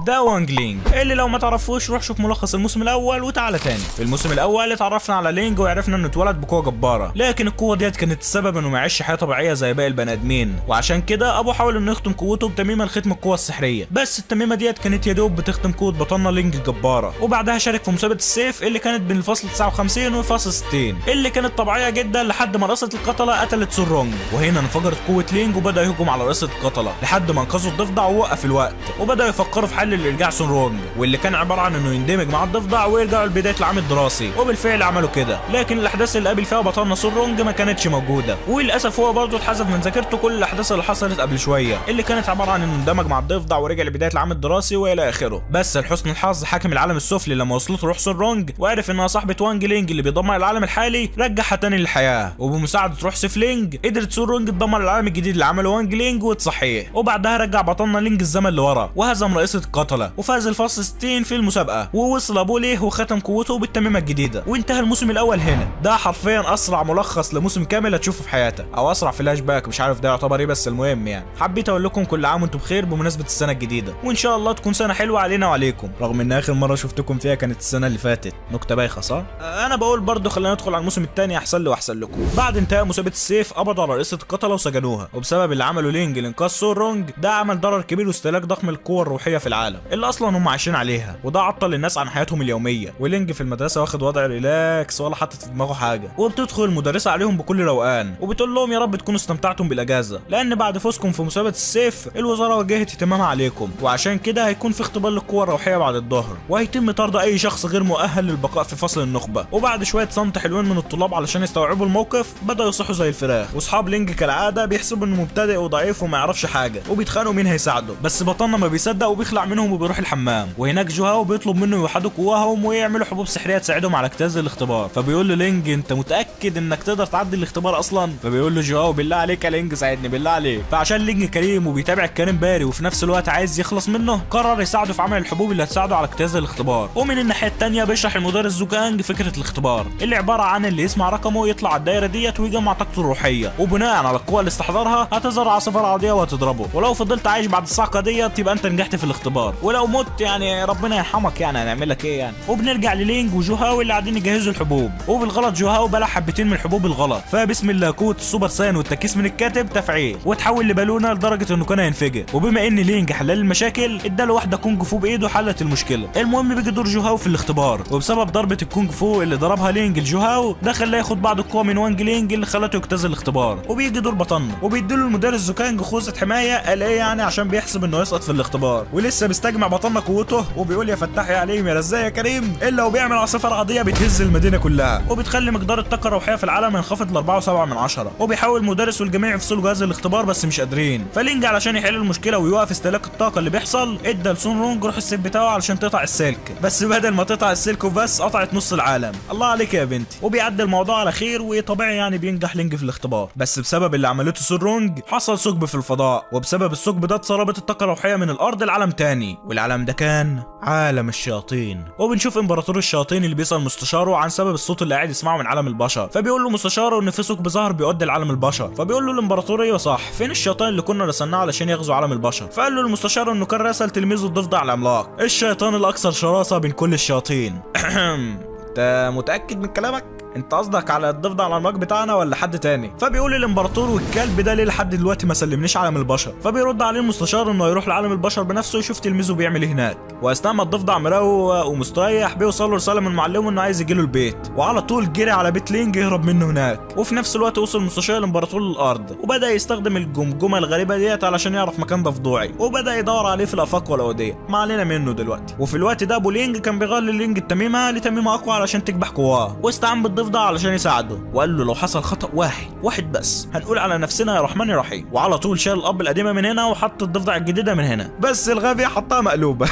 ده وانج لينج اللي لو ما تعرفوش روح شوف ملخص الموسم الاول وتعالى تاني في الموسم الاول اتعرفنا على لينج وعرفنا انه اتولد بقوه جباره لكن القوه ديت كانت السبب انه ما يعيش حياه طبيعيه زي باقي البني ادمين وعشان كده ابوه حاول انه يختم قوته بتميمه لختم القوه السحريه بس التميمه ديت كانت يا دوب بتختم قوه بطلنا لينج الجباره وبعدها شارك في مسابقه السيف اللي كانت بين الفصل 59 والفصل 60 اللي كانت طبيعيه جدا لحد ما رئيسه القتله قتلت سورونج وهنا انفجرت قوه لينج وبدا يهجم على رئيسه القتله لحد ما انقذوا الضفدع ووقف الوقت وبداوا يفكروا في حل الارجاع سورونج واللي كان عباره عن انه يندمج مع الضفدع ويرجعوا لبدايه العام الدراسي وبالفعل عملوا كده لكن الاحداث اللي قابل فيها بطلنا سورونج ما كانتش موجوده وللاسف هو برضه اتحذف من ذاكرته كل الاحداث اللي حصلت قبل شويه اللي كانت عباره عن انه اندمج مع الضفدع ورجع لبدايه العام الدراسي والى اخره بس لحسن الحظ حاكم العالم السفلي لما وصلت روح سورونج وعرف انها صاحبه وانج لينج اللي بيدمر العالم الحالي رجعها تاني للحياه وبمساعده روح سفلينج قدرت سورونج تدمر العالم الجديد اللي عمله وانج لينج وتصحيه وبعدها رجع بطلنا لينج الزمن لورا وهزم رئيسه القتله وفاز الفصل 60 في المسابقه ووصل ابوه ليه وختم قوته بالتميمه الجديده وانتهى الموسم الاول هنا ده حرفيا اسرع ملخص لموسم كامل هتشوفه في حياتك او اسرع فلاش باك مش عارف ده يعتبر ايه بس المهم يعني حبيت اقول لكم كل عام وانتم بخير بمناسبه السنه الجديده وان شاء الله تكون سنه حلوه علينا وعليكم رغم ان اخر مره شفتكم فيها كانت السنه اللي فاتت نكته بايخه صح انا بقول برضه خلينا ندخل على الموسم الثاني احسن لي واحسن لكم بعد انتهاء مسابقه السيف قبضوا على رئيسه القتله وسجنوها وبسبب اللي عمله لينج لانقاذ سورونج ده عمل ضرر كبير واستهلاك ضخم للقوه الروحيه في العالم اللي اصلا هم عايشين عليها وده عطل الناس عن حياتهم اليوميه ولينج في المدرسه واخد وضع ريلاكس ولا حاطط في دماغه حاجه وبتدخل المدرسه عليهم بكل روقان وبتقول لهم يا رب تكونوا استمتعتم بالاجازه لان بعد فوزكم في مسابقه السيف الوزاره وجهت اهتمامها عليكم وعشان كده هيكون في اختبار للقوه الروحيه بعد الظهر وهيتم طرد اي شخص غير مؤهل للبقاء في فصل النخبه وبعد شويه صمت حلوين من الطلاب علشان يستوعبوا الموقف بداوا يصحوا زي الفراخ واصحاب لينج كالعاده بيحسبوا انه مبتدئ وضعيف وما يعرفش حاجه وبيتخانقوا مين هيساعده بس بطلنا ما بيصدق وبيخلع منهم وبيروح الحمام وهناك جوهاو بيطلب منه يوحدوا قواهم ويعملوا حبوب سحريه تساعدهم على اجتاز الاختبار فبيقول له لينج انت متاكد انك تقدر تعدي الاختبار اصلا فبيقول له جوهاو بالله عليك يا لينج ساعدني بالله عليك فعشان لينج كريم وبيتابع الكريم باري وفي نفس الوقت عايز يخلص منه قرر يساعده في عمل الحبوب اللي هتساعده على اجتياز الاختبار ومن الناحيه الثانيه بيشرح المدرس زوكانج فكره الاختبار اللي عباره عن اللي يسمع رقمه يطلع على الدايره ديت ويجمع طاقته الروحيه وبناء على القوه اللي استحضرها هتظهر عاصفه رعديه وهتضربه ولو فضلت عايش بعد الصعقه ديت يبقى انت نجحت في الاختبار ولو مت يعني ربنا يرحمك يعني هنعمل لك ايه يعني وبنرجع للينج وجوهاو اللي قاعدين يجهزوا الحبوب وبالغلط جوهاو بلع حبتين من الحبوب الغلط فبسم الله قوه السوبر ساين والتكيس من الكاتب تفعيل وتحول لبالونه لدرجه انه كان هينفجر وبما ان لينج حلال المشاكل اداله واحده كونج فو بايده حلت المشكله المهم بيجي دور جوهاو في الاختبار وبسبب ضربه الكونج فو اللي ضربها لينج لجوهاو ده خلاه ياخد بعض القوه من وانج لينج اللي خلته يجتاز الاختبار وبيجي دور بطنه وبيديله المدرس زوكانج خوذه حمايه قال ايه يعني عشان بيحسب انه يسقط في الاختبار ولسه بيستجمع بطنه قوته وبيقول يا فتاح يا عليم يا رزاق يا كريم الا وبيعمل عاصفه رعديه بتهز المدينه كلها وبتخلي مقدار الطاقه الروحيه في العالم ينخفض ل 4.7 من عشرة وبيحاول المدرس والجميع يفصلوا جهاز الاختبار بس مش قادرين فلينج علشان يحل المشكله ويوقف استهلاك الطاقه اللي بيحصل ادى لسون رونج روح السيف بتاعه علشان تقطع السلك بس بدل ما تقطع السلك وبس قطعت نص العالم الله عليك يا بنتي وبيعدي الموضوع على خير وطبيعي يعني بينجح لينج في الاختبار بس بسبب اللي عملته سون رونج حصل ثقب في الفضاء وبسبب الثقب ده اتسربت الطاقه الروحيه من الارض لعالم تاني والعالم ده كان عالم الشياطين وبنشوف امبراطور الشياطين اللي بيسال مستشاره عن سبب الصوت اللي قاعد يسمعه من عالم البشر فبيقول له مستشاره ان في ثقب ظهر بيؤدي لعالم البشر فبيقول له الامبراطور ايوه صح فين الشيطان اللي كنا رسلناه علشان يغزو عالم البشر فقال له المستشار انه كان راسل تلميذه الضفدع العملاق الشيطان الاكثر شراسه بين كل الشياطين انت متاكد من كلامك انت قصدك على الضفدع العملاق بتاعنا ولا حد تاني فبيقول الامبراطور والكلب ده ليه لحد دلوقتي ما سلمنيش عالم البشر فبيرد عليه المستشار انه يروح لعالم البشر بنفسه ويشوف تلميذه بيعمل ايه هناك واثناء ما الضفدع مروق ومستريح بيوصل له رساله من معلمه انه عايز يجيله البيت وعلى طول جري على بيت لينج يهرب منه هناك وفي نفس الوقت وصل المستشار الامبراطور للارض وبدا يستخدم الجمجمه الغريبه ديت علشان يعرف مكان ضفدعي وبدا يدور عليه في الافاق والاوديه ما علينا منه دلوقتي وفي الوقت ده ابو لينج كان بيغير لينج التميمه لتميمه اقوى علشان تكبح قواه واستعان بالضفدع علشان يساعده وقال له لو حصل خطا واحد واحد بس هنقول على نفسنا يا رحمن يا رحيم وعلى طول شال الاب القديمه من هنا وحط الضفدع الجديده من هنا بس الغبي حطها مقلوبه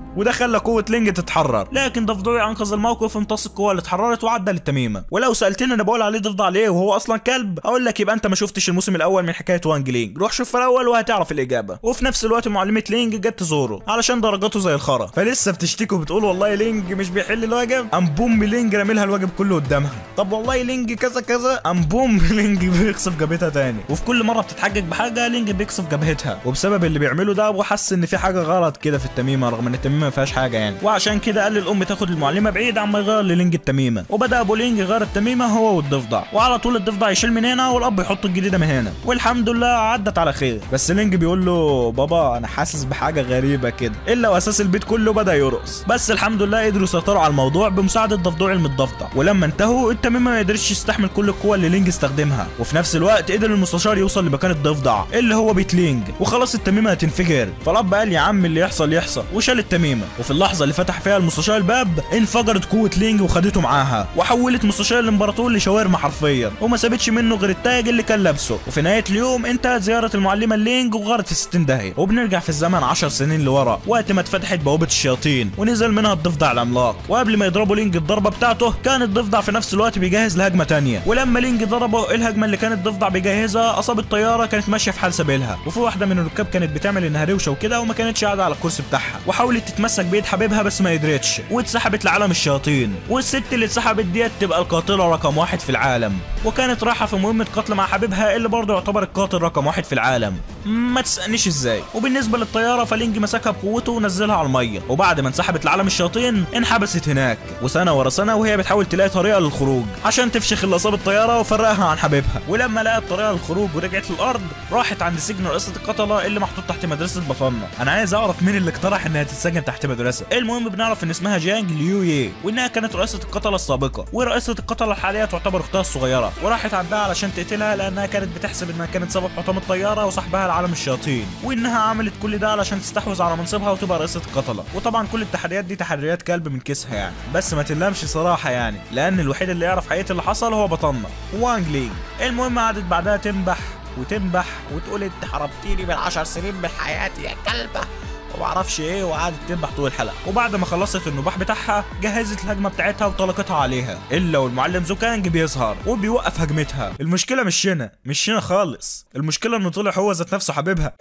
وده خلى قوه لينج تتحرر لكن ضفدعي انقذ الموقف وامتص القوه اللي اتحررت وعدى للتميمه ولو سالتني انا بقول عليه ضفدع ليه وهو اصلا كلب اقول لك يبقى انت ما شفتش الموسم الاول من حكايه وانج لينج روح شوف الاول وهتعرف الاجابه وفي نفس الوقت معلمه لينج جت تزوره علشان درجاته زي الخرا فلسه بتشتكي وبتقول والله لينج مش بيحل الواجب ام بوم لينج رامي الواجب كله قدامها طب والله لينج كذا كذا ام بوم لينج بيخسف جبهتها تاني وفي كل مره بتتحجج بحاجه لينج بيكسف جبهتها وبسبب اللي بيعمله ده ابو حس ان في حاجه غلط كده في التميمه رغم ان التميمه ما فيهاش حاجه يعني وعشان كده قال للام تاخد المعلمه بعيد عما يغير للينج التميمه وبدا ابو لينج يغير التميمه هو والضفدع وعلى طول الضفدع يشيل من هنا والاب يحط الجديده من هنا والحمد لله عدت على خير بس لينج بيقول له بابا انا حاسس بحاجه غريبه كده الا واساس البيت كله بدا يرقص بس الحمد لله قدروا يسيطروا على الموضوع بمساعده ضفدع المتضفدع ولما انتهوا التميمه ما قدرتش يستحمل كل القوه اللي لينج استخدمها وفي نفس الوقت قدر المستشار يوصل لمكان الضفدع اللي هو بيت لينج وخلاص التميمه هتنفجر فالاب قال يا عم اللي يحصل يحصل وشال التميمه وفي اللحظه اللي فتح فيها المستشار الباب انفجرت قوه لينج وخدته معاها وحولت مستشار الامبراطور لشاورما حرفيا وما سابتش منه غير التاج اللي كان لابسه وفي نهايه اليوم انتهت زياره المعلمه لينج وغارت في 60 داهيه وبنرجع في الزمن 10 سنين لورا وقت ما اتفتحت بوابه الشياطين ونزل منها الضفدع العملاق وقبل ما يضربوا لينج الضربه بتاعته كان الضفدع في نفس الوقت بيجهز لهجمه تانية ولما لينج ضربه الهجمه اللي كان الضفدع بيجهزها اصابت طياره كانت ماشيه في حال سبيلها وفي واحده من الركاب كانت بتعمل انها روشه وكده وما كانتش قاعده على الكرسي بتاعها وحاولت تتمسك بايد حبيبها بس ما قدرتش واتسحبت لعالم الشياطين والست اللي اتسحبت ديت تبقى القاتله رقم واحد في العالم وكانت رايحه في مهمه قتل مع حبيبها اللي برضه يعتبر القاتل رقم واحد في العالم ما تسالنيش ازاي وبالنسبه للطياره فلينج مسكها بقوته ونزلها على الميه وبعد ما انسحبت لعالم الشياطين انحبست هناك وسنه ورا سنه وهي بتحاول تلاقي طريقه للخروج عشان تفشخ اللي اصاب الطياره وفرقها عن حبيبها ولما لقت طريقه للخروج ورجعت للارض راحت عند سجن رئيسه القتله اللي محطوط تحت مدرسه بطنه انا عايز اعرف مين اللي اقترح انها تتسجن تحت مدرسه المهم بنعرف ان اسمها جانج ليو يي وانها كانت رئيسه القتله السابقه ورئيسه القتله الحاليه تعتبر اختها الصغيره وراحت عندها علشان تقتلها لانها كانت بتحسب انها كانت سبب حطام الطياره وصاحبها لعالم الشياطين وانها عملت كل ده علشان تستحوذ على منصبها وتبقى رئيسه القتله وطبعا كل التحديات دي تحديات كلب من كيسها يعني بس ما تلمش صراحه يعني لان الوحيد اللي يعرف حقيقه اللي حصل هو بطلنا وانج لينج المهم قعدت بعدها تنبح وتنبح وتقول انت حرمتيني من 10 سنين من حياتي يا كلبه ومعرفش ايه وقعدت تنبح طول الحلقه وبعد ما خلصت النباح بتاعها جهزت الهجمه بتاعتها وطلقتها عليها الا والمعلم زوكانج بيظهر وبيوقف هجمتها المشكله مش هنا مش هنا خالص المشكله انه طلع هو ذات نفسه حبيبها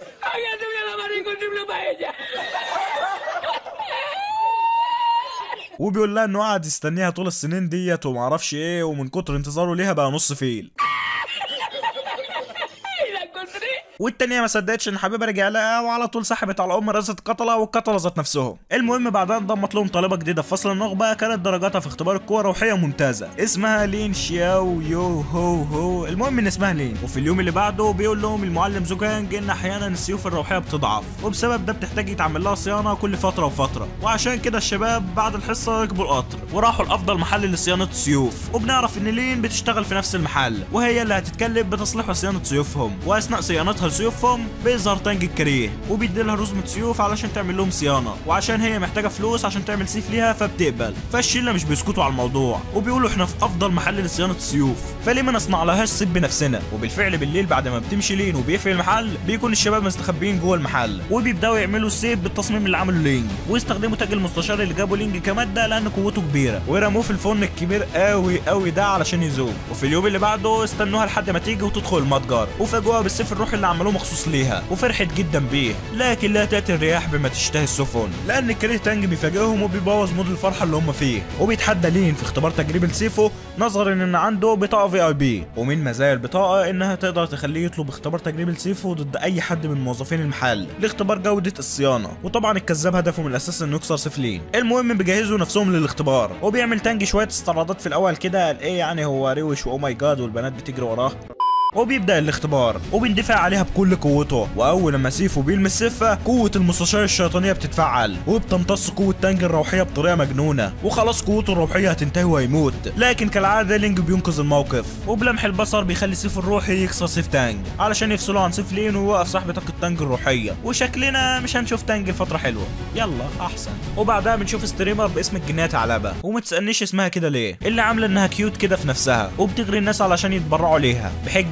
وبيقول لها انه قعد يستنيها طول السنين ديت ومعرفش ايه ومن كتر انتظاره ليها بقى نص فيل والتانية ما صدقتش ان حبيبها رجع لها وعلى طول سحبت على ام رئيسة القتلة والقتلة ذات نفسهم المهم بعدها انضمت لهم طالبة جديدة في فصل النخبة كانت درجاتها في اختبار القوة الروحية ممتازة اسمها لين شياو يو هو هو المهم ان اسمها لين وفي اليوم اللي بعده بيقول لهم المعلم زوجانج ان احيانا السيوف الروحية بتضعف وبسبب ده بتحتاج يتعمل لها صيانة كل فترة وفترة وعشان كده الشباب بعد الحصة ركبوا القطر وراحوا لافضل محل لصيانة السيوف وبنعرف ان لين بتشتغل في نفس المحل وهي اللي هتتكلف بتصليح وصيانة سيوفهم واثناء صيانتها لسيوفهم بيظهر تانج الكريه وبيدي لها رزمة سيوف علشان تعمل لهم صيانة وعشان هي محتاجة فلوس عشان تعمل سيف ليها فبتقبل فالشلة مش بيسكتوا على الموضوع وبيقولوا احنا في افضل محل لصيانة السيوف فليه ما نصنع لهاش سيف بنفسنا وبالفعل بالليل بعد ما بتمشي لين وبيقفل المحل بيكون الشباب مستخبيين جوه المحل وبيبداوا يعملوا السيف بالتصميم اللي عمله لينج ويستخدموا تاج المستشار اللي جابه لينج كمادة لان قوته كبيرة ورموه في الفرن الكبير قوي قوي ده علشان يذوب وفي اليوم اللي بعده استنوها لحد ما تيجي وتدخل المتجر وفاجئوها بالسيف الروحي اللي عملوه مخصوص ليها وفرحت جدا بيه لكن لا تاتي الرياح بما تشتهي السفن لان الكريه تانج بيفاجئهم وبيبوظ مود الفرحه اللي هم فيه وبيتحدى لين في اختبار تجريب لسيفه نظرا ان عنده بطاقه في اي بي ومن مزايا البطاقه انها تقدر تخليه يطلب اختبار تجريب لسيفه ضد اي حد من موظفين المحل لاختبار جوده الصيانه وطبعا الكذاب هدفه من الاساس انه يكسر سيف لين المهم بيجهزوا نفسهم للاختبار وبيعمل تانج شويه استعراضات في الاول كده قال ايه يعني هو روش واو ماي جاد والبنات بتجري وراه وبيبدا الاختبار وبيندفع عليها بكل قوته واول لما سيفو بيلمس سيفه قوه المستشار الشيطانيه بتتفعل وبتمتص قوه تانج الروحيه بطريقه مجنونه وخلاص قوته الروحيه هتنتهي وهيموت لكن كالعاده لينج بينقذ الموقف وبلمح البصر بيخلي سيف الروحي يكسر سيف تانج علشان يفصله عن سيف لين ويوقف صاحب طاقه تانج الروحيه وشكلنا مش هنشوف تانج لفتره حلوه يلا احسن وبعدها بنشوف ستريمر باسم الجنيه ثعلبه وما تسالنيش اسمها كده ليه اللي عامله انها كيوت كده في نفسها وبتغري الناس علشان يتبرعوا ليها بحجه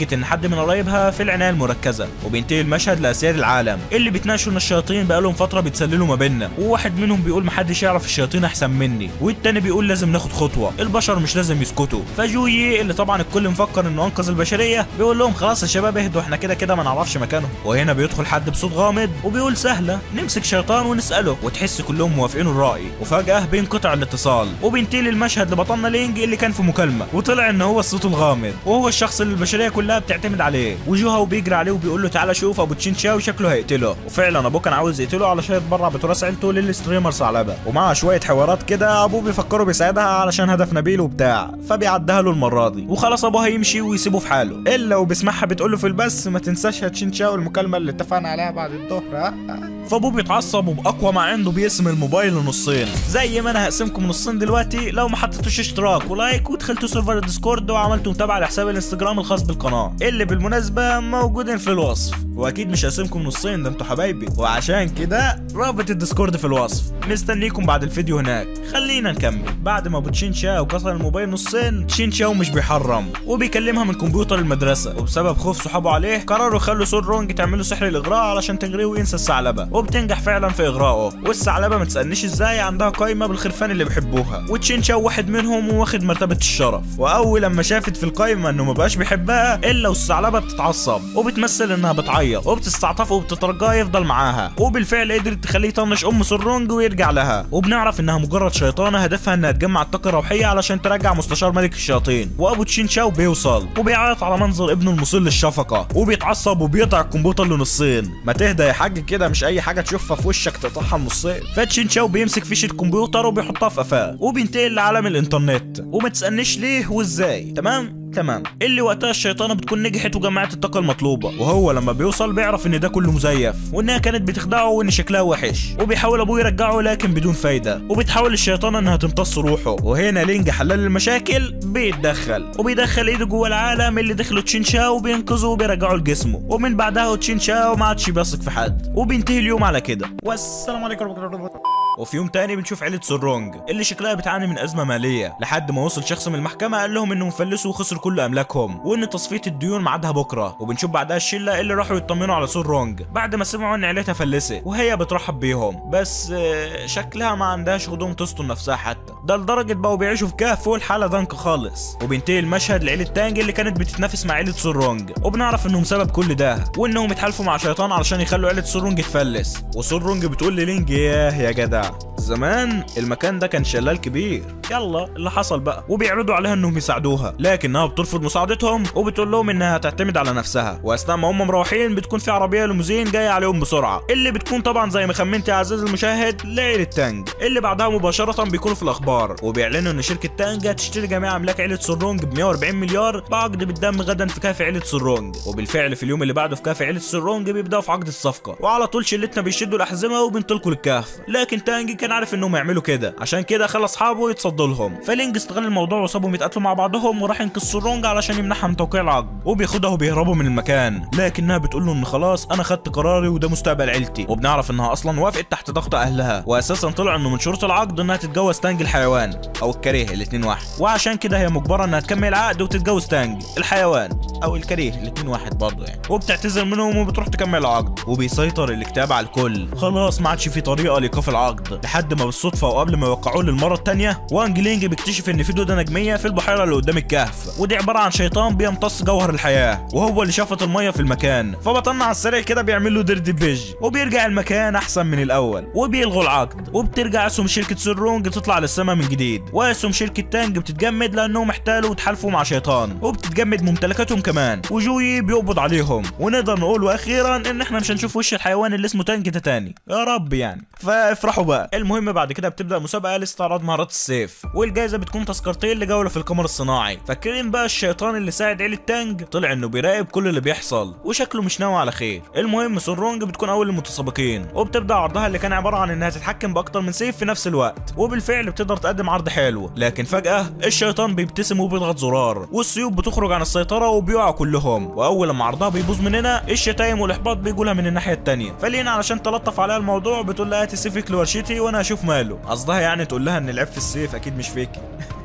اشتكت ان حد من قرايبها في العنايه المركزه وبينتهي المشهد لاسياد العالم اللي بيتناقشوا ان الشياطين بقالهم فتره بيتسللوا ما بيننا وواحد منهم بيقول محدش يعرف الشياطين احسن مني والتاني بيقول لازم ناخد خطوه البشر مش لازم يسكتوا فجوي اللي طبعا الكل مفكر انه انقذ البشريه بيقول لهم خلاص يا شباب اهدوا احنا كده كده ما نعرفش مكانهم وهنا بيدخل حد بصوت غامض وبيقول سهله نمسك شيطان ونساله وتحس كلهم موافقين الراي وفجاه بينقطع الاتصال وبينتهي المشهد لبطلنا لينج اللي كان في مكالمه وطلع ان هو الصوت الغامض وهو الشخص اللي البشريه كلها بتعتمد عليه وجوها وبيجري عليه وبيقول له تعالى شوف ابو تشين شاو شكله هيقتله وفعلا ابوه كان عاوز يقتله علشان يتبرع بتراث عيلته للستريمر ثعلبه ومع شويه حوارات كده ابوه بيفكره بيساعدها علشان هدف نبيل وبتاع فبيعدها له المره دي وخلاص ابوه هيمشي ويسيبه في حاله الا وبيسمعها بتقول له في البث ما تنساش يا تشين شاو المكالمه اللي اتفقنا عليها بعد الظهر ها فابوه بيتعصب وباقوى ما عنده بيقسم الموبايل لنصين زي ما انا هقسمكم نصين دلوقتي لو ما حطيتوش اشتراك ولايك ودخلتوا سيرفر الديسكورد وعملتوا متابعه لحساب الانستجرام الخاص بالقناه اللي بالمناسبه موجودين في الوصف واكيد مش هقسمكم نصين ده انتوا حبايبي وعشان كده رابط الديسكورد في الوصف مستنيكم بعد الفيديو هناك خلينا نكمل بعد ما ابو تشين شاو كسر الموبايل نصين تشين شاو مش بيحرم وبيكلمها من كمبيوتر المدرسه وبسبب خوف صحابه عليه قرروا يخلوا سول رونج تعمله سحر الاغراء علشان تغريه وينسى الثعلبه وبتنجح فعلا في اغرائه والثعلبه ما تسالنيش ازاي عندها قايمه بالخرفان اللي بيحبوها وتشين شاو واحد منهم واخد مرتبه الشرف واول لما شافت في القايمه انه ما بقاش بيحبها الا والثعلبه بتتعصب وبتمثل انها بتعيط وبتستعطفه وبتترجاه يفضل معاها وبالفعل قدرت تخليه يطنش ام سرونج ويرجع لها وبنعرف انها مجرد شيطانه هدفها انها تجمع الطاقه الروحيه علشان ترجع مستشار ملك الشياطين وابو تشين شاو بيوصل وبيعيط على منظر ابنه المصل للشفقه وبيتعصب وبيقطع الكمبيوتر لنصين ما تهدى يا حاج كده مش اي حاجه تشوفها في وشك تقطعها لنصين فتشين شاو بيمسك فيشه الكمبيوتر وبيحطها في قفاه وبينتقل لعالم الانترنت وما تسالنيش ليه وازاي تمام تمام اللي وقتها الشيطانه بتكون نجحت وجمعت الطاقه المطلوبه وهو لما بيوصل بيعرف ان ده كله مزيف وانها كانت بتخدعه وان شكلها وحش وبيحاول ابوه يرجعه لكن بدون فايده وبتحاول الشيطانه انها تمتص روحه وهنا لينج حلال المشاكل بيتدخل وبيدخل ايده جوه العالم اللي دخله تشين شاو وبينقذه وبيرجعه لجسمه ومن بعدها تشين شاو ما عادش بيثق في حد وبينتهي اليوم على كده والسلام عليكم ورحمه الله وبركاته وفي يوم تاني بنشوف عيلة سورونج اللي شكلها بتعاني من أزمة مالية لحد ما وصل شخص من المحكمة قال لهم إنهم فلسوا وخسروا كل أملاكهم وإن تصفية الديون ميعادها بكرة وبنشوف بعدها الشلة اللي راحوا يطمنوا على سورونج بعد ما سمعوا إن عيلتها فلست وهي بترحب بيهم بس آه، شكلها ما عندهاش هدوم تستر نفسها حتى ده لدرجة بقوا بيعيشوا في كهف والحالة ضنك خالص وبينتهي المشهد لعيلة تانج اللي كانت بتتنافس مع عيلة سورونج وبنعرف إنهم سبب كل ده وإنهم اتحالفوا مع شيطان علشان يخلوا عيلة سورونج تفلس وسورونج بتقول للينج ياه يا جدع زمان المكان ده كان شلال كبير يلا اللي حصل بقى وبيعرضوا عليها انهم يساعدوها لكنها بترفض مساعدتهم وبتقول لهم انها تعتمد على نفسها واثناء ما هم مروحين بتكون في عربيه ليموزين جايه عليهم بسرعه اللي بتكون طبعا زي ما خمنت يا عزيزي المشاهد لعيله تانج اللي بعدها مباشره بيكونوا في الاخبار وبيعلنوا ان شركه تانج هتشتري جميع املاك عيله سرونج ب 140 مليار بعقد بالدم غدا في كهف عيله سرونج وبالفعل في اليوم اللي بعده في كهف عيله سرونج بيبداوا في عقد الصفقه وعلى طول شلتنا بيشدوا الاحزمه وبينطلقوا للكهف لكن تانج كان عارف انهم يعملوا كده عشان كده خلى اصحابه يتصدوا لهم فلينج استغل الموضوع وسابهم يتقاتلوا مع بعضهم وراح ينقذ سرونج علشان يمنعها من توقيع العقد وبياخدها وبيهربوا من المكان لكنها بتقول له ان خلاص انا خدت قراري وده مستقبل عيلتي وبنعرف انها اصلا وافقت تحت ضغط اهلها واساسا طلع انه من شروط العقد انها تتجوز تانج الحيوان او الكريه الاثنين واحد وعشان كده هي مجبره انها تكمل عقد وتتجوز تانج الحيوان او الكريه الاثنين واحد برضه يعني وبتعتذر منهم وبتروح تكمل العقد وبيسيطر الاكتئاب على الكل خلاص ما عادش في طريقه لايقاف العقد لحد ما بالصدفه وقبل ما يوقعوه للمره الثانيه وانج لينج بيكتشف ان في دوده نجميه في البحيره اللي قدام الكهف ودي عباره عن شيطان بيمتص جوهر الحياه وهو اللي شفط الميه في المكان فبطلنا على السريع كده بيعمل له ديردي بيج وبيرجع المكان احسن من الاول وبيلغوا العقد وبترجع اسهم شركه سرونج تطلع للسما من جديد واسهم شركه تانج بتتجمد لانهم احتالوا وتحالفوا مع شيطان وبتتجمد ممتلكاتهم كمان وجوي بيقبض عليهم ونقدر نقول واخيرا ان احنا مش هنشوف وش الحيوان اللي اسمه تانج ده تاني يا رب يعني فافرحوا بقى المهم بعد كده بتبدا مسابقه لاستعراض مهارات السيف والجائزه بتكون تذكرتين لجوله في القمر الصناعي فاكرين بقى الشيطان اللي ساعد عيله تانج طلع انه بيراقب كل اللي بيحصل وشكله مش ناوي على خير المهم سونرونج بتكون اول المتسابقين وبتبدا عرضها اللي كان عباره عن انها تتحكم باكتر من سيف في نفس الوقت وبالفعل بتقدر تقدم عرض حلو لكن فجاه الشيطان بيبتسم وبيضغط زرار والسيوف بتخرج عن السيطره وبيقعوا كلهم واول لما عرضها بيبوظ مننا الشتايم والاحباط بيجولها من الناحيه التانيه فلينا علشان تلطف عليها الموضوع بتقول لها هاتي سيفك لورشتي وانا هشوف ماله قصدها يعني تقول لها ان العيب في السيف اكيد مش فيكي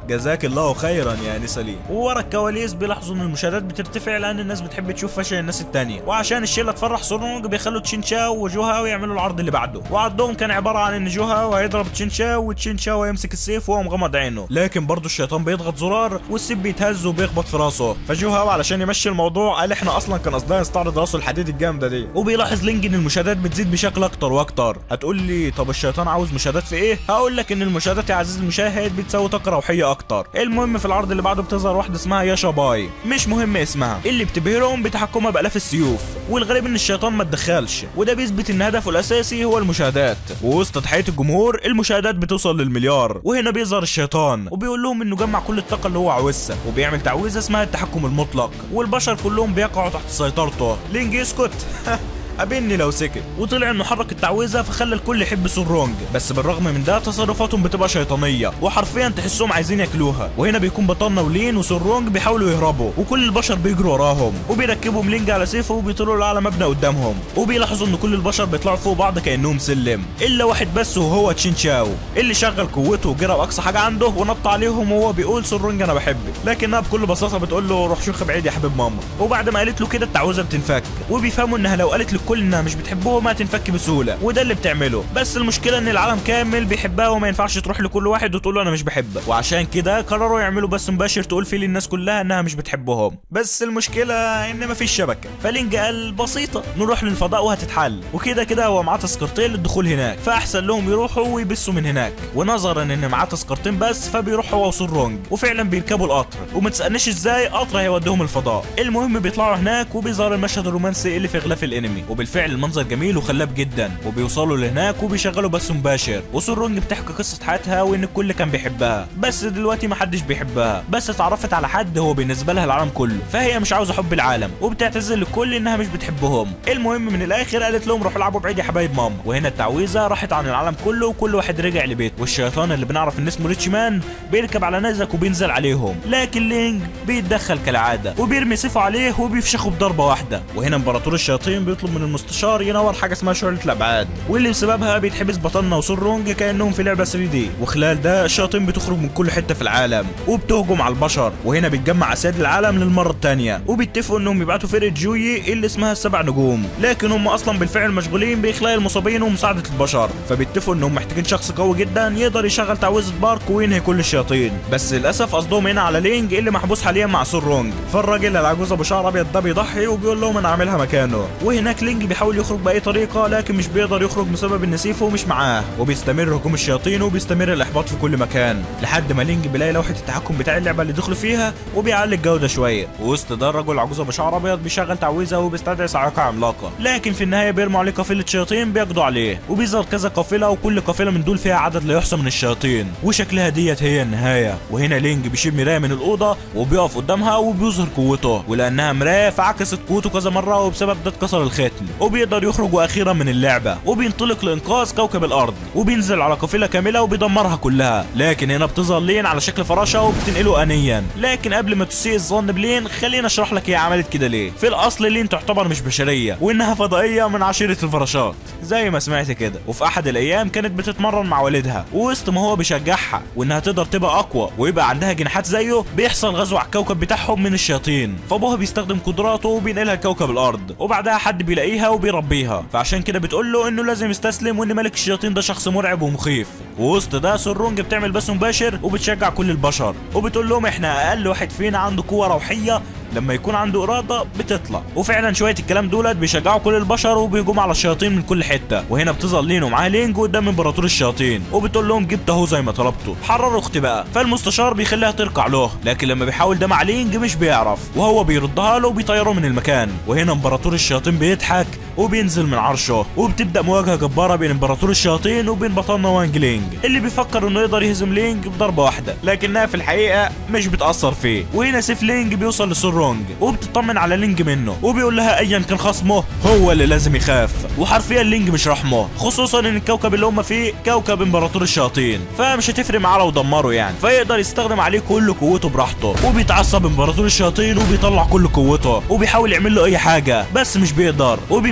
جزاك الله خيرا يا انسه لين وورا الكواليس بيلاحظوا ان المشاهدات بترتفع لان الناس بتحب تشوف فشل الناس التانية وعشان الشله تفرح سورونج بيخلوا تشينشاو وجوهاو يعملوا العرض اللي بعده وعرضهم كان عباره عن ان جوهاو هيضرب تشينشاو وتشينشاو هيمسك السيف وهو مغمض عينه لكن برضه الشيطان بيضغط زرار والسيف بيتهز وبيخبط في راسه فجوهاو علشان يمشي الموضوع قال احنا اصلا كان قصدنا نستعرض راسه الحديد الجامده دي وبيلاحظ لينج ان المشاهدات بتزيد بشكل اكتر واكتر هتقول لي طب الشيطان عاوز مشاهدات في ايه هقول لك ان المشاهدات يا عزيزي المشاهد بتساوي طاقه روحيه اكتر المهم في العرض اللي بعده بتظهر واحده اسمها ياشا باي مش مهم اسمها اللي بتبهرهم بتحكمها بالاف السيوف والغريب ان الشيطان ما اتدخلش وده بيثبت ان هدفه الاساسي هو المشاهدات ووسط تضحيه الجمهور المشاهدات بتوصل للمليار وهنا بيظهر الشيطان وبيقول لهم انه جمع كل الطاقه اللي هو عاوزها وبيعمل تعويذه اسمها التحكم المطلق والبشر كلهم بيقعوا تحت سيطرته لينج يسكت قابلني لو سكت وطلع انه حرك التعويذه فخلى الكل يحب سورونج بس بالرغم من ده تصرفاتهم بتبقى شيطانيه وحرفيا تحسهم عايزين ياكلوها وهنا بيكون بطلنا ولين وسورونج بيحاولوا يهربوا وكل البشر بيجروا وراهم وبيركبوا لينج على سيفه وبيطلعوا لاعلى مبنى قدامهم وبيلاحظوا ان كل البشر بيطلعوا فوق بعض كانهم سلم الا واحد بس وهو تشين شاو اللي شغل قوته وجرى اقصى حاجه عنده ونط عليهم وهو بيقول سورونج انا بحبك لكنها بكل بساطه بتقول له روح شوخ بعيد يا حبيب ماما وبعد ما قالت له كده التعويذه بتنفك وبيفهموا انها لو قالت للكل انها مش بتحبهم هتنفك بسهوله وده اللي بتعمله بس المشكله ان العالم كامل بيحبها وما ينفعش تروح لكل واحد وتقول له انا مش بحبك وعشان كده قرروا يعملوا بس مباشر تقول فيه للناس كلها انها مش بتحبهم بس المشكله ان مفيش شبكه فلينج قال بسيطه نروح للفضاء وهتتحل وكده كده هو معاه تذكرتين للدخول هناك فاحسن لهم يروحوا ويبسوا من هناك ونظرا ان معاه تذكرتين بس فبيروح هو وسورونج وفعلا بيركبوا القطر وما تسالنيش ازاي قطر هيوديهم الفضاء المهم بيطلعوا هناك وبيظهر المشهد الرومانسي اللي في غلاف الانمي وبالفعل المنظر جميل وخلاب جدا وبيوصلوا لهناك وبيشغلوا بس مباشر وسورونج بتحكي قصه حياتها وان الكل كان بيحبها بس دلوقتي ما حدش بيحبها بس اتعرفت على حد هو بالنسبه لها العالم كله فهي مش عاوزه حب العالم وبتعتذر للكل انها مش بتحبهم المهم من الاخر قالت لهم روحوا العبوا بعيد يا حبايب ماما وهنا التعويذه راحت عن العالم كله وكل واحد رجع لبيته والشيطان اللي بنعرف ان اسمه ريتش مان بيركب على نزك وبينزل عليهم لكن لينج بيتدخل كالعاده وبيرمي سيفه عليه وبيفشخه بضربه واحده وهنا امبراطور الشياطين بيطلب من المستشار ينور حاجه اسمها شعله الابعاد واللي بسببها بيتحبس بطلنا وسرونج كانهم في لعبه 3 دي وخلال ده الشياطين بتخرج من كل حته في العالم وبتهجم على البشر وهنا بتجمع اسياد العالم للمره الثانيه وبيتفقوا انهم يبعتوا فرقه جوي اللي اسمها السبع نجوم لكن هم اصلا بالفعل مشغولين باخلاء المصابين ومساعده البشر فبيتفقوا انهم محتاجين شخص قوي جدا يقدر يشغل تعويذه بارك وينهي كل الشياطين بس للاسف قصدهم هنا على لينج اللي محبوس حاليا مع سورونج فالراجل العجوز ابو شعر ابيض ده بيضحي وبيقول لهم انا عاملها مكانه وهناك لينج بيحاول يخرج باي طريقه لكن مش بيقدر يخرج بسبب ان سيفه مش معاه وبيستمر هجوم الشياطين وبيستمر الاحباط في كل مكان لحد ما لينج بيلاقي لوحه التحكم بتاع اللعبه اللي دخلوا فيها وبيعلي الجوده شويه ووسط ده الرجل العجوز ابو شعر ابيض بيشغل تعويذه وبيستدعي صاعقه عملاقه لكن في النهايه بيرموا عليه قافله شياطين بيقضوا عليه وبيظهر كذا قافله وكل قافله من دول فيها عدد لا يحصى من الشياطين وشكلها ديت هي النهايه وهنا لينج بيشيل مرايه من الاوضه وبيقف قدامها وبيظهر قوته ولانها مرايه فعكست قوته كذا مره وبسبب ده اتكسر الختم وبيقدر يخرج اخيرا من اللعبه وبينطلق لانقاذ كوكب الارض وبينزل على قافله كامله وبيدمرها كلها لكن هنا بتظهر لين على شكل فراشه وبتنقله انيا لكن قبل ما تسيء الظن بلين خلينا اشرح لك هي عملت كده ليه في الاصل لين تعتبر مش بشريه وانها فضائيه من عشيره الفراشات زي ما سمعت كده وفي احد الايام كانت بتتمرن مع والدها ووسط ما هو بيشجعها وانها تقدر تبقى اقوى ويبقى عندها جناحات زيه بيحصل غزو على الكوكب بتاعهم من الشياطين فابوها بيستخدم قدراته وبينقلها لكوكب الارض وبعدها حد بيلاقيها وبيربيها فعشان كده بتقول له انه لازم يستسلم وان ملك الشياطين ده شخص مرعب ومخيف ووسط ده سرونج بتعمل بث مباشر وبتشجع كل البشر وبتقول لهم احنا اقل واحد فينا عنده قوه روحيه لما يكون عنده اراده بتطلع وفعلا شويه الكلام دولت بيشجعوا كل البشر وبيهجموا على الشياطين من كل حته وهنا بتظهر لين ومعاها لينج قدام امبراطور الشياطين وبتقول لهم جبت اهو زي ما طلبته حرروا اختي بقى فالمستشار بيخليها تركع له لكن لما بيحاول ده مع لينج مش بيعرف وهو بيردها له وبيطيره من المكان وهنا امبراطور الشياطين بيضحك وبينزل من عرشه وبتبدا مواجهه جباره بين امبراطور الشياطين وبين بطلنا وانج لينج اللي بيفكر انه يقدر يهزم لينج بضربه واحده لكنها في الحقيقه مش بتاثر فيه وهنا سيف لينج بيوصل لسورونج وبتطمن على لينج منه وبيقول لها ايا كان خصمه هو اللي لازم يخاف وحرفيا لينج مش رحمه خصوصا ان الكوكب اللي هم فيه كوكب امبراطور الشياطين فمش هتفرق معاه لو دمره يعني فيقدر يستخدم عليه كل قوته براحته وبيتعصب امبراطور الشياطين وبيطلع كل قوته وبيحاول يعمل له اي حاجه بس مش بيقدر وبيمسك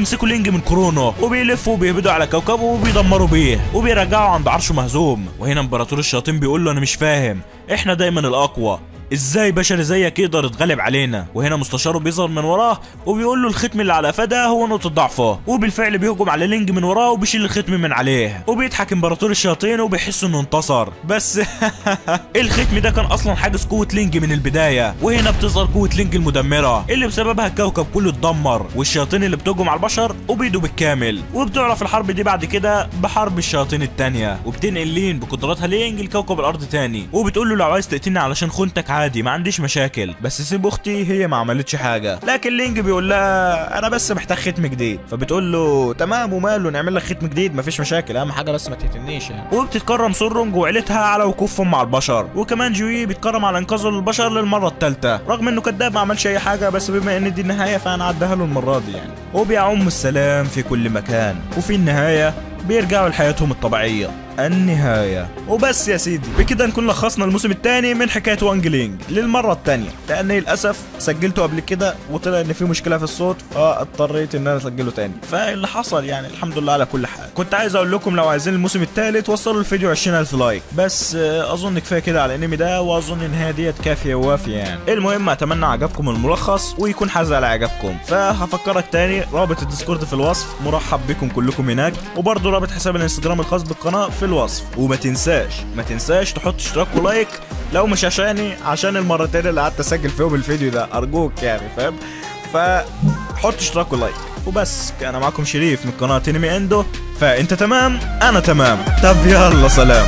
بيمسكوا لينج من كورونا وبيلفوا وبيهبدوا على كوكبه وبيدمروا بيه وبيرجعوا عند عرشه مهزوم وهنا امبراطور الشياطين بيقول له انا مش فاهم احنا دايما الاقوى ازاي بشري زيك يقدر يتغلب علينا وهنا مستشاره بيظهر من وراه وبيقول له الختم اللي على فدا هو نقطه ضعفه وبالفعل بيهجم على لينج من وراه وبيشيل الختم من عليه وبيضحك امبراطور الشياطين وبيحس انه انتصر بس الختم ده كان اصلا حاجز قوه لينج من البدايه وهنا بتظهر قوه لينج المدمره اللي بسببها الكوكب كله اتدمر والشياطين اللي بتهجم على البشر وبيدوا بالكامل وبتعرف الحرب دي بعد كده بحرب الشياطين التانية وبتنقل لين بقدراتها لينج لكوكب الارض تاني وبتقول له لو عايز تقتلني علشان خنتك عادي ما عنديش مشاكل بس سيب اختي هي ما عملتش حاجه لكن لينج بيقول لها انا بس محتاج ختم جديد فبتقول له تمام وماله نعمل لك ختم جديد مفيش مشاكل اهم حاجه بس ما تقتلنيش يعني وبتتكرم سورونج وعيلتها على وقوفهم مع البشر وكمان جوي بيتكرم على انقاذه للبشر للمره الثالثه رغم انه كذاب ما عملش اي حاجه بس بما ان دي النهايه فانا عدها له المره دي يعني وبيعم السلام في كل مكان وفي النهايه بيرجعوا لحياتهم الطبيعيه النهاية وبس يا سيدي بكده نكون لخصنا الموسم الثاني من حكاية وانج لينج للمرة الثانية لأني للأسف سجلته قبل كده وطلع إن في مشكلة في الصوت فاضطريت إن أنا أسجله تاني فاللي حصل يعني الحمد لله على كل حال كنت عايز أقول لكم لو عايزين الموسم الثالث وصلوا الفيديو 20000 لايك بس آه، أظن كفاية كده على الأنمي ده وأظن إن هي ديت كافية ووافية يعني المهم أتمنى عجبكم الملخص ويكون حاز على إعجابكم فهفكرك تاني رابط الديسكورد في الوصف مرحب بكم كلكم هناك وبرضه رابط حساب الانستجرام الخاص بالقناة في الوصف وما تنساش ما تنساش تحط اشتراك ولايك لو مش عشاني عشان المرتين اللي قعدت اسجل فيهم الفيديو ده ارجوك يعني فاهم فحط اشتراك ولايك وبس انا معكم شريف من قناة انمي اندو فانت تمام انا تمام طب يلا سلام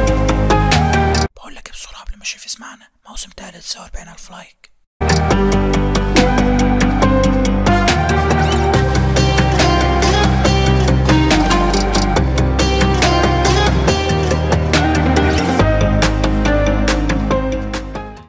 بقول لك بسرعة قبل ما شريف يسمعنا موسم تالت 47000 لايك